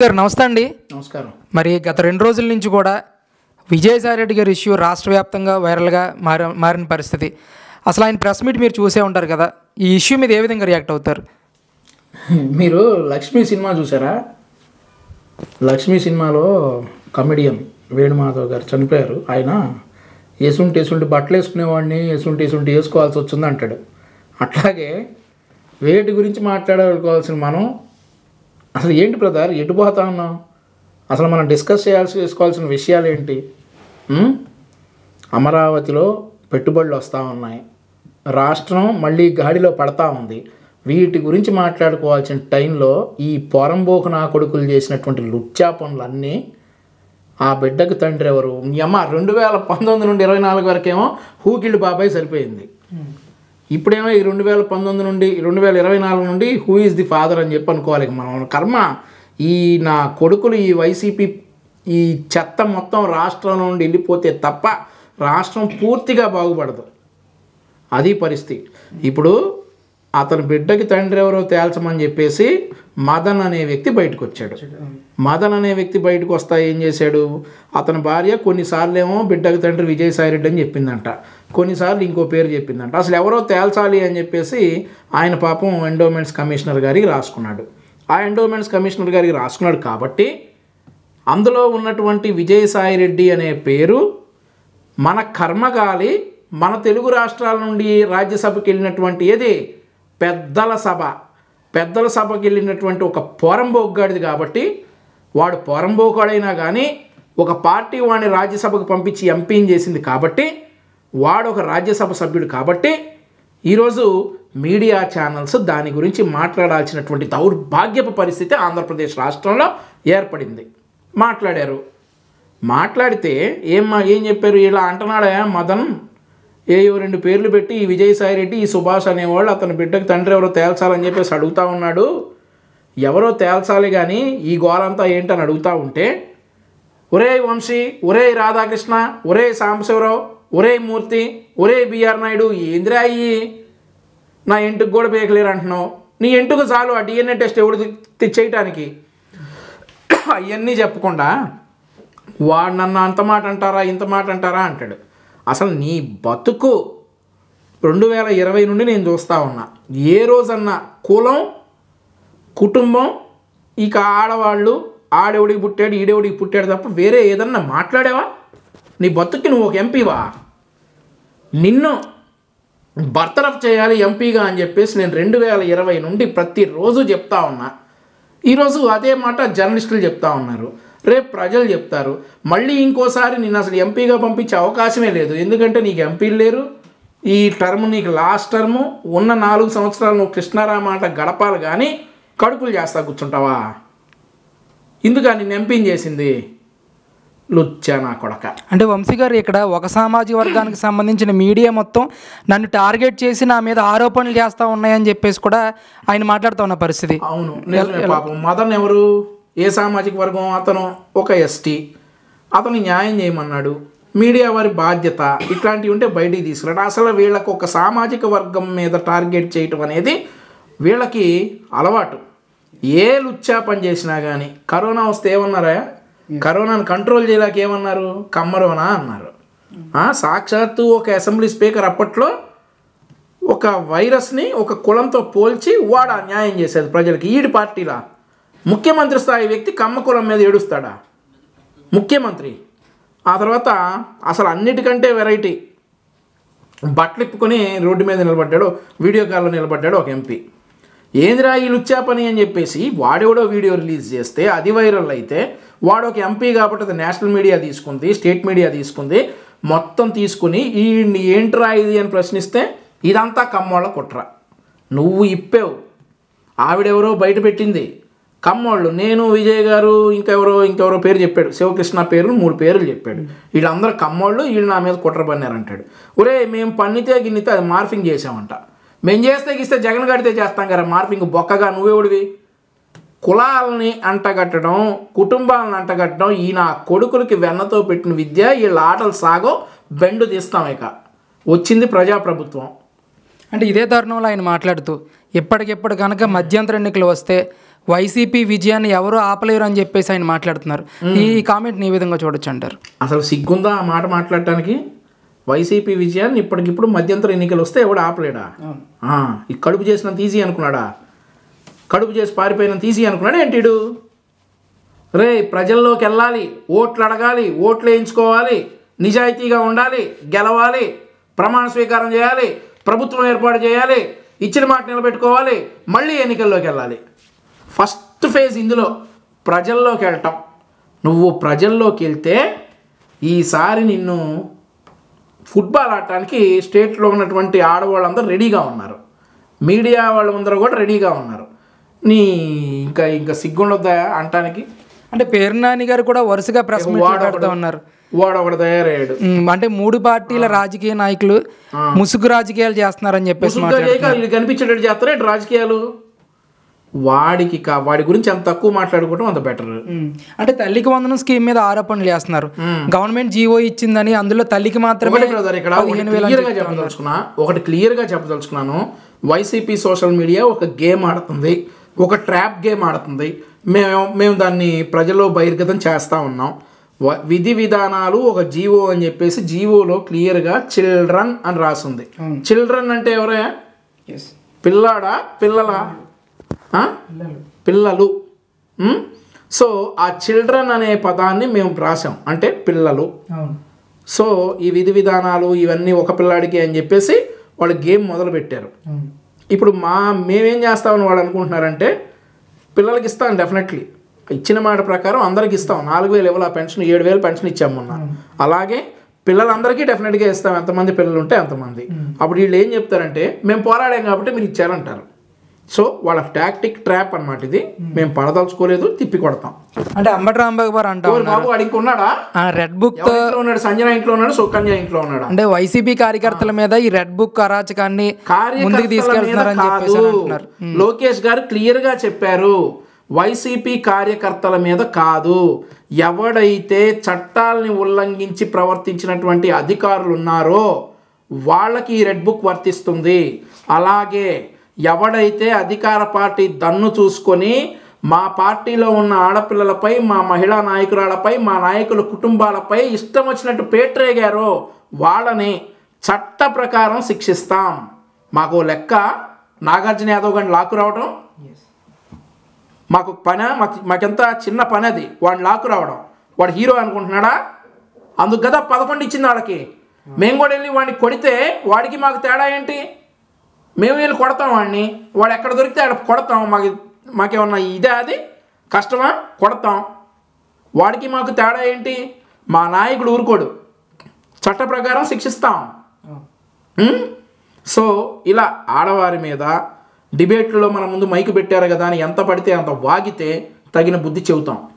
గారు నమస్తే అండి నమస్కారం మరి గత రెండు రోజుల నుంచి కూడా విజయసాయి రెడ్డి గారి ఇష్యూ రాష్ట్ర వ్యాప్తంగా వైరల్గా మారి మారిన పరిస్థితి అసలు ఆయన ప్రెస్ మీట్ మీరు చూసే ఉంటారు కదా ఈ ఇష్యూ మీద ఏ విధంగా రియాక్ట్ అవుతారు మీరు లక్ష్మి సినిమా చూసారా లక్ష్మి సినిమాలో కమెడియన్ వేణుమాధవ్ గారు చనిపోయారు ఆయన ఎసుంటి ఎసుంటి బట్టలు వేసుకునేవాడిని ఎసుంటి ఎసుంటి వేసుకోవాల్సి వచ్చింది అంటాడు అట్లాగే వేటి గురించి మాట్లాడుకోవాల్సిన మనం అసలు ఏంటి బ్రదర్ ఎటు పోతా ఉన్నాం అసలు మనం డిస్కస్ చేయాల్సి చేసుకోవాల్సిన విషయాలు ఏంటి ఉం? అమరావతిలో పెట్టుబడులు వస్తూ ఉన్నాయి రాష్ట్రం మళ్ళీ గాడిలో పడతా ఉంది వీటి గురించి మాట్లాడుకోవాల్సిన టైంలో ఈ పొరంబోకు నా కొడుకులు చేసినటువంటి లుచ్చా పనులన్నీ ఆ బిడ్డకు తండ్రి ఎవరు మీ అమ్మ రెండు వేల పంతొమ్మిది నుండి ఇరవై నాలుగు వరకేమో హూకిల్డ్ బాబాయ్ సరిపోయింది ఇప్పుడేమో ఈ రెండు వేల పంతొమ్మిది నుండి రెండు వేల ఇరవై నాలుగు నుండి హూ ఈజ్ ది ఫాదర్ అని చెప్పి అనుకోవాలి ఇక మనం కర్మ ఈ నా కొడుకులు ఈ వైసీపీ ఈ చెత్త మొత్తం రాష్ట్రం నుండి వెళ్ళిపోతే తప్ప రాష్ట్రం పూర్తిగా బాగుపడదు అది పరిస్థితి ఇప్పుడు అతని బిడ్డకి తండ్రి ఎవరో తేల్చమని చెప్పేసి మదన్ అనే వ్యక్తి బయటకు వచ్చాడు మదన్ అనే వ్యక్తి బయటకు వస్తా ఏం చేశాడు అతని భార్య కొన్నిసార్లు ఏమో బిడ్డకి తండ్రి విజయసాయిరెడ్డి అని చెప్పిందంట కొన్నిసార్లు ఇంకో పేరు చెప్పిందంట అసలు ఎవరో తేల్చాలి అని చెప్పేసి ఆయన పాపం ఎండోమెంట్స్ కమిషనర్ గారికి రాసుకున్నాడు ఆ ఎండోమెంట్స్ కమిషనర్ గారికి రాసుకున్నాడు కాబట్టి అందులో ఉన్నటువంటి విజయసాయిరెడ్డి అనే పేరు మన కర్మగాలి మన తెలుగు రాష్ట్రాల నుండి రాజ్యసభకి వెళ్ళినటువంటి ఏది పెద్దల సభ పెద్దల సభకి వెళ్ళినటువంటి ఒక పోరంబోగ్గాడిది కాబట్టి వాడు పోరంబోకాడైనా కానీ ఒక పార్టీ వాడిని రాజ్యసభకు పంపించి ఎంపీని చేసింది కాబట్టి వాడు ఒక రాజ్యసభ సభ్యుడు కాబట్టి ఈరోజు మీడియా ఛానల్స్ దాని గురించి మాట్లాడాల్సినటువంటి దౌర్భాగ్యపు పరిస్థితి ఆంధ్రప్రదేశ్ రాష్ట్రంలో ఏర్పడింది మాట్లాడారు మాట్లాడితే ఏం మా- ఏం చెప్పారు ఇలా అంటున్నాడా మదన్ ఏయో రెండు పేర్లు పెట్టి ఈ విజయసాయి రెడ్డి ఈ సుభాష్ అనేవాళ్ళు అతని బిడ్డకి తండ్రి ఎవరో తేల్చాలని చెప్పేసి అడుగుతా ఉన్నాడు ఎవరో తేల్చాలి కానీ ఈ గోలంతా ఏంటని అడుగుతా ఉంటే ఒరే వంశీ ఒరే రాధాకృష్ణ ఒరే సాంబశివరావు ఒరే మూర్తి ఒరే బిఆర్ నాయుడు ఏంద్రా అయ్యి నా ఇంటికి కూడా బేకలేరు అంటున్నావు నీ ఇంటికి చాలు ఆ డిఎన్ఏ టెస్ట్ ఎవడు తి- తెచ్చేయటానికి అవన్నీ చెప్పకుండా వాడు నన్ను అంత మాట అంటారా ఇంత మాట అంటారా అంటాడు అసలు నీ బతుకు రెండు వేల ఇరవై నుండి నేను చూస్తూ ఉన్నా ఏ రోజన్నా కులం కుటుంబం ఇక ఆడవాళ్ళు ఆడెవడికి పుట్టాడు ఈడెవడికి పుట్టాడు తప్ప వేరే ఏదన్నా మాట్లాడావా నీ బతుక్కి నువ్వు ఒక ఎంపీవా నిన్ను బర్తరఫ్ చేయాలి ఎంపీగా అని చెప్పేసి నేను రెండు వేల ఇరవై నుండి ప్రతిరోజు చెప్తా ఉన్నా ఈరోజు అదే మాట జర్నలిస్టులు చెప్తా ఉన్నారు రేపు ప్రజలు చెప్తారు మళ్ళీ ఇంకోసారి నేను అసలు ఎంపీగా పంపించే అవకాశమే లేదు ఎందుకంటే నీకు ఎంపీలు లేరు ఈ టర్మ్ నీకు లాస్ట్ టర్ము ఉన్న నాలుగు సంవత్సరాలు నువ్వు కృష్ణారామ ఆట గడపాలి కానీ కడుపులు చేస్తా కూర్చుంటావా ఇందుక నిన్ను ఎంపీని చేసింది లుచ్చా నా కొడక అంటే వంశీ గారు ఇక్కడ ఒక సామాజిక వర్గానికి సంబంధించిన మీడియా మొత్తం నన్ను టార్గెట్ చేసి నా మీద ఆరోపణలు చేస్తూ ఉన్నాయని చెప్పేసి కూడా ఆయన మాట్లాడుతూ ఉన్న పరిస్థితి అవును నిజమే పాపం మదన్ ఎవరు ఏ సామాజిక వర్గం అతను ఒక ఎస్టీ అతను న్యాయం చేయమన్నాడు మీడియా వారి బాధ్యత ఇట్లాంటివి ఉంటే బయటికి తీసుకురాడు అసలు వీళ్ళకు ఒక సామాజిక వర్గం మీద టార్గెట్ చేయటం అనేది వీళ్ళకి అలవాటు ఏ లుచ్చా పని చేసినా కానీ కరోనా వస్తే ఏమన్నారా కరోనాను కంట్రోల్ చేయలేక ఏమన్నారు కమ్మరోనా అన్నారు ఆ, సాక్షాత్తు ఒక అసెంబ్లీ స్పీకర్ అప్పట్లో ఒక వైరస్ని ఒక కులంతో పోల్చి వాడు అన్యాయం చేసేది ప్రజలకి ఈడి పార్టీలా ముఖ్యమంత్రి స్థాయి వ్యక్తి కమ్మ కులం మీద ఏడుస్తాడా ముఖ్యమంత్రి ఆ తర్వాత అసలు అన్నిటికంటే వెరైటీ బట్టలు ఇప్పుకొని రోడ్డు మీద నిలబడ్డాడు వీడియో కాల్లో నిలబడ్డాడు ఒక ఎంపీ ఏందిరా ఈ లుచ్చా పని అని చెప్పేసి వాడెవడో వీడియో రిలీజ్ చేస్తే అది వైరల్ అయితే వాడు ఒక ఎంపీ కాబట్టి అది నేషనల్ మీడియా తీసుకుంది స్టేట్ మీడియా తీసుకుంది మొత్తం తీసుకుని ఈ ఏంట్రా ఇది అని ప్రశ్నిస్తే ఇదంతా కమ్మోళ్ళ కుట్ర నువ్వు ఇప్పావు ఆవిడెవరో బయట పెట్టింది కమ్మోళ్ళు నేను విజయ్ గారు ఇంకెవరో ఇంకెవరో పేరు చెప్పాడు శివకృష్ణ పేరు మూడు పేర్లు చెప్పాడు వీళ్ళందరూ కమ్మోళ్ళు వీళ్ళు నా మీద కుట్ర పన్నారంటాడు ఒరే మేము పన్నితే గిన్నితే అది మార్ఫింగ్ చేసామంట మేము చేస్తే గిస్తే జగన్ గడితే చేస్తాం కదా మార్ఫింగ్ బొక్కగా నువ్వెవడివి కులాలని అంటగట్టడం కుటుంబాలను అంటగట్టడం ఈ నా కొడుకులకి వెన్నతో పెట్టిన విద్య వీళ్ళ ఆటలు సాగో బెండు తీస్తాం ఇక వచ్చింది ప్రజాప్రభుత్వం అంటే ఇదే తరుణంలో ఆయన మాట్లాడుతూ ఎప్పటికెప్పుడు కనుక మధ్యంతర ఎన్నికలు వస్తే వైసీపీ విజయాన్ని ఎవరు ఆపలేరు అని చెప్పేసి ఆయన మాట్లాడుతున్నారు ఈ కామెంట్ని ఏ విధంగా చూడొచ్చు అంటారు అసలు సిగ్గుందా ఆ మాట మాట్లాడటానికి వైసీపీ విజయాన్ని ఇప్పటికిప్పుడు మధ్యంతర ఎన్నికలు వస్తే ఎవడు ఆపలేడా ఆ, ఈ కడుపు చేసినంత ఈజీ అనుకున్నాడా కడుపు చేసి పారిపోయినంత ఈజీ అనుకున్నాడా ఏంటిడు రే ప్రజల్లోకి వెళ్ళాలి ఓట్లు అడగాలి ఓట్లు వేయించుకోవాలి నిజాయితీగా ఉండాలి గెలవాలి ప్రమాణ స్వీకారం చేయాలి ప్రభుత్వం ఏర్పాటు చేయాలి ఇచ్చిన మాట నిలబెట్టుకోవాలి మళ్ళీ ఎన్నికల్లోకి వెళ్ళాలి ఫస్ట్ ఫేజ్ ఇందులో ప్రజల్లోకి వెళ్ళటం నువ్వు ప్రజల్లోకి వెళ్తే ఈసారి నిన్ను ఫుట్బాల్ ఆడటానికి స్టేట్లో ఉన్నటువంటి ఆడవాళ్ళందరూ రెడీగా ఉన్నారు మీడియా వాళ్ళందరూ కూడా రెడీగా ఉన్నారు నీ ఇంకా ఇంకా సిగ్గుండొద్దా అంటానికి అంటే పేరు నాని గారు కూడా వరుసగా ప్రెస్ మీట్ పెడతా ఉన్నారు వాడు ఒకడు తయారయ్యాడు ఉమ్, అంటే మూడు పార్టీల రాజకీయ నాయకులు ముసుగు రాజకీయాలు చేస్తున్నారని చెప్పేసి ముసుగుగా చేయక వీళ్ళు కనిపించేటట్టు చేస్తారా ఏంటి రాజకీయాలు వాడికి కా వాడి గురించి అంత తక్కువ మాట్లాడుకోవడం అంత బెటర్ ఉమ్, అంటే తల్లికి వందనం స్కీమ్ మీద ఆరోపణలు చేస్తున్నారు గవర్నమెంట్ జీవో ఇచ్చిందని అందులో తల్లికి మాత్రమే ఒకటి బ్రదర్ ఇక్కడ ఒకటి పదిహేను వేలు క్లియర్గా చెప్పదలుచుకున్నా ఒకటి క్లియర్గా చెప్పదలుచుకున్నాను వైసీపీ సోషల్ మీడియా ఒక గేమ్ ఆడుతుంది ఒక ట్రాప్ గేమ్ ఆడుతుంది మేము మేము దాన్ని ప్రజల్లో బహిర్గతం చేస్తూ ఉన్నాం వ- విధి విధానాలు ఒక జీవో అని చెప్పేసి జీవోలో క్లియర్గా చిల్డ్రన్ అని రాసింది చిల్డ్రన్ అంటే ఎవరే ఎస్ పిల్లాడా పిల్లలా ఆ? పిల్లలు ఉమ్? సో ఆ చిల్డ్రన్ అనే పదాన్ని మేము రాసాం అంటే పిల్లలు అవును సో ఈ విధి విధానాలు ఇవన్నీ ఒక పిల్లాడికి అని చెప్పేసి వాళ్ళు గేమ్ మొదలు పెట్టారు అవును ఇప్పుడు మా మేమేం చేస్తామని వాళ్ళు అనుకుంటున్నారంటే పిల్లలకి ఇస్తాం డెఫినెట్లీ ఇచ్చిన మాట ప్రకారం అందరికి ఇస్తాం నాలుగు వేలు ఇవ్వాలి ఆ పెన్షన్ ఏడు వేలు పెన్షన్ ఇచ్చాం మొన్న అలాగే పిల్లలందరికీ డెఫినెట్గా ఇస్తాం ఎంతమంది పిల్లలు ఉంటే అంతమంది అప్పుడు వీళ్ళు ఏం చెప్తారంటే మేము పోరాడాం కాబట్టి మీరు ఇచ్చారంటారు సో వాళ్ళ టాక్టిక్ ట్రాప్ అన్నమాట ఇది మేము పడదలుచుకోలేదు తిప్పి కొడతాం అంటే అంబటి రాంబాబు గారు అంటా ఎవరు బాబు వాడు ఇంకున్నాడా రెడ్ బుక్ ఎవరి ఇంట్లో ఉన్నాడు సంజన ఇంట్లో ఉన్నాడు సుకన్య ఇంట్లో ఉన్నాడా అంటే వైసీపీ కార్యకర్తల మీద ఈ రెడ్ బుక్ అరాచకాన్ని ముందుకు కార్యకర్తల మీద తీసుకెళ్తున్నారని చెప్పేసి కాదు అని అంటున్నారు లోకేష్ గారు క్లియర్ గా చెప్పారు వైసీపీ కార్యకర్తల మీద కాదు ఎవడైతే చట్టాలని ఉల్లంఘించి ప్రవర్తించినటువంటి అధికారులు ఉన్నారో వాళ్ళకి ఈ రెడ్ బుక్ వర్తిస్తుంది అలాగే ఎవడైతే అధికార పార్టీ దన్ను చూసుకొని మా పార్టీలో ఉన్న ఆడపిల్లలపై మా మహిళా నాయకురాలపై మా నాయకుల కుటుంబాలపై ఇష్టం వచ్చినట్టు పేట్రేగారో వాళ్ళని చట్ట ప్రకారం శిక్షిస్తాం మాకు లెక్క నాగార్జున యాదవ్ గారిని లాక్కు రావడం మాకు పని మాకు మాకెంత చిన్న పని అది వాడిని లాక్కు రావడం వాడు హీరో అనుకుంటున్నాడా అందుకు కదా పదకొండు ఇచ్చింది వాళ్ళకి మేము కూడా వెళ్ళి వాడిని కొడితే వాడికి మాకు తేడా ఏంటి మేము వెళ్ళి కొడతాం వాడిని వాడు ఎక్కడ దొరికితే అక్కడ కొడతాం మాకు మాకేమన్నా ఇదే అది కష్టమా కొడతాం వాడికి మాకు తేడా ఏంటి మా నాయకుడు ఊరుకోడు చట్ట ప్రకారం శిక్షిస్తాం ఉమ్? సో ఇలా ఆడవారి మీద డిబేట్లో మన ముందు మైకు పెట్టారు కదా అని ఎంత పడితే అంత వాగితే తగిన బుద్ధి చెబుతాం